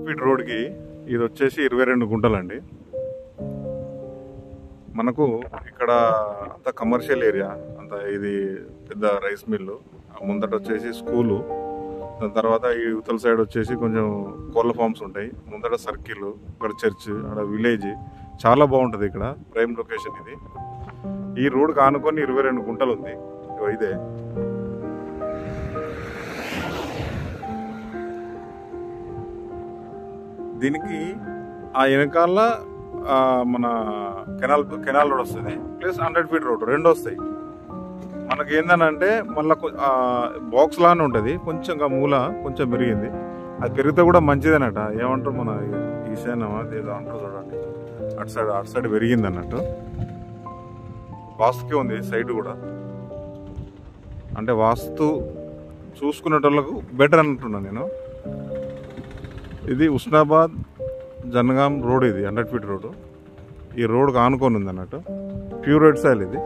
feet రోడ్కి ఇది వచ్చేసి ఇరవై రెండు గుంటలండి మనకు ఇక్కడ అంత కమర్షియల్ ఏరియా అంత ఇది పెద్ద రైస్ మిల్లు ఆ ముందట వచ్చేసి స్కూలు దాని తర్వాత ఈ యువతల సైడ్ వచ్చేసి కొంచెం కోళ్ళ ఫార్మ్స్ ఉంటాయి ముందట సర్కిల్ ఇక్కడ చర్చ్ అక్కడ విలేజ్ చాలా బాగుంటుంది ఇక్కడ ప్రైమ్ లొకేషన్ ఇది ఈ రోడ్కి ఆనుకొని ఇరవై రెండు గుంటలు ఉంది ఇగో ఇదే దీనికి ఆ వెనకాల ఆ, మన కెనాల్ కెనాల్ రోడ్ వస్తుంది ప్లస్ హండ్రెడ్ ఫీట్ రోడ్ రెండు వస్తాయి మనకి ఏందనంటే మళ్ళీ బాక్స్ లానే ఉంటుంది కొంచెం ఇంకా మూల కొంచెం పెరిగింది అది పెరిగితే కూడా మంచిదేనట ఏమంటారు మన ఈశాన్యమా ఏదో అంటారు చూడండి అటు సైడ్ అటు సైడ్ పెరిగింది అన్నట్టు వాస్తుకే ఉంది సైడ్ కూడా అంటే వాస్తు చూసుకునేటోళ్ళకు బెటర్ అంటున్నా నేను ఇది ఉస్నాబాద్ జనగాం రోడ్ ఇది హండ్రెడ్ ఫీట్ రోడ్ ఈ రోడ్కి ఆనుకొని ఉంది అన్నట్టు ప్యూర్ రెడ్ సైల్ ఇది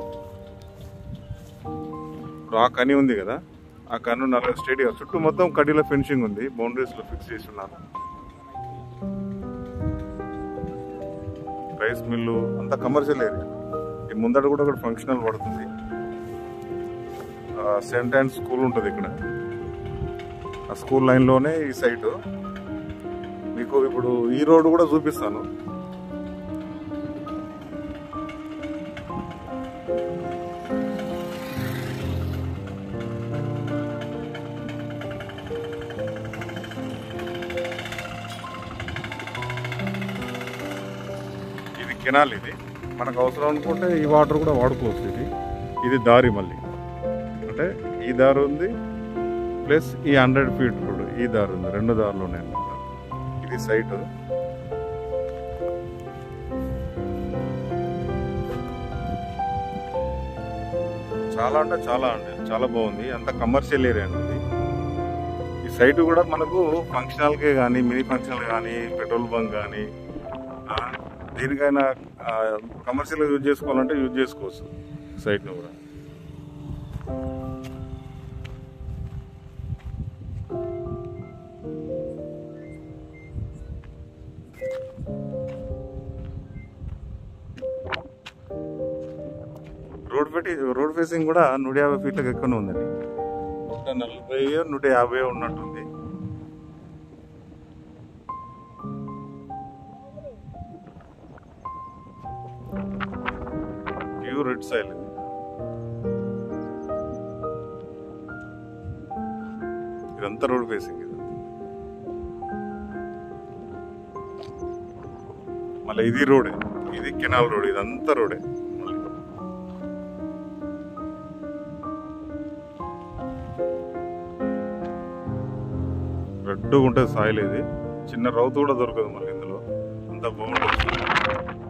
ఇప్పుడు ఆ కని ఉంది కదా ఆ కన్ను నల్ల స్టేడియం చుట్టూ మొత్తం కడ్డీలో ఫెన్సింగ్ ఉంది బౌండరీస్ లో ఫిక్స్ చేసి ఉన్నారు రైస్ మిల్లు అంతా కమర్షియల్ ఏరియా ఈ ముందట కూడా ఒకటి ఫంక్షనల్ పడుతుంది సెంట్ అండ్ స్కూల్ ఉంటుంది ఇక్కడ ఆ స్కూల్ లైన్లోనే ఈ సైట్ మీకు ఇప్పుడు ఈ రోడ్డు కూడా చూపిస్తాను ఇది కెనాల్ ఇది మనకు అవసరం అనుకుంటే ఈ వాటర్ కూడా వాడుకోవచ్చు ఇది ఇది దారి మళ్ళీ అంటే ఈ దారి ఉంది ప్లస్ ఈ హండ్రెడ్ ఫీట్ రోడ్ ఈ దారి ఉంది రెండు దారులు ఉన్నాయి అన్నమాట ఇది సైట్ చాలా అంటే చాలా అండి చాలా బాగుంది అంత కమర్షియల్ ఏరియా అండి ఇది ఈ సైట్ కూడా మనకు ఫంక్షనల్కే కానీ మినీ ఫంక్షనల్ కానీ పెట్రోల్ బంక్ కానీ ఆ, దేనికైనా కమర్షియల్ యూజ్ చేసుకోవాలంటే యూజ్ చేసుకోవచ్చు సైట్ని కూడా రోడ్ పెట్టి రోడ్ ఫేసింగ్ కూడా నూట యాభై ఫీట్లకు ఎక్కువనే ఉందండి నూట నలభై నూట యాభై ఉన్నట్టుంది ప్యూర్ రెడ్ సైల్ ఇది ఇదంతా రోడ్ ఫేసింగ్ ఇది మళ్ళీ ఇది రోడే ఇది కెనాల్ రోడ్ ఇదంతా రోడే మళ్ళీ రెడ్గా ఉంటుంది సాయిల్ ఇది చిన్న రౌతు కూడా దొరకదు మళ్ళీ ఇందులో అంత బాగుంటుంది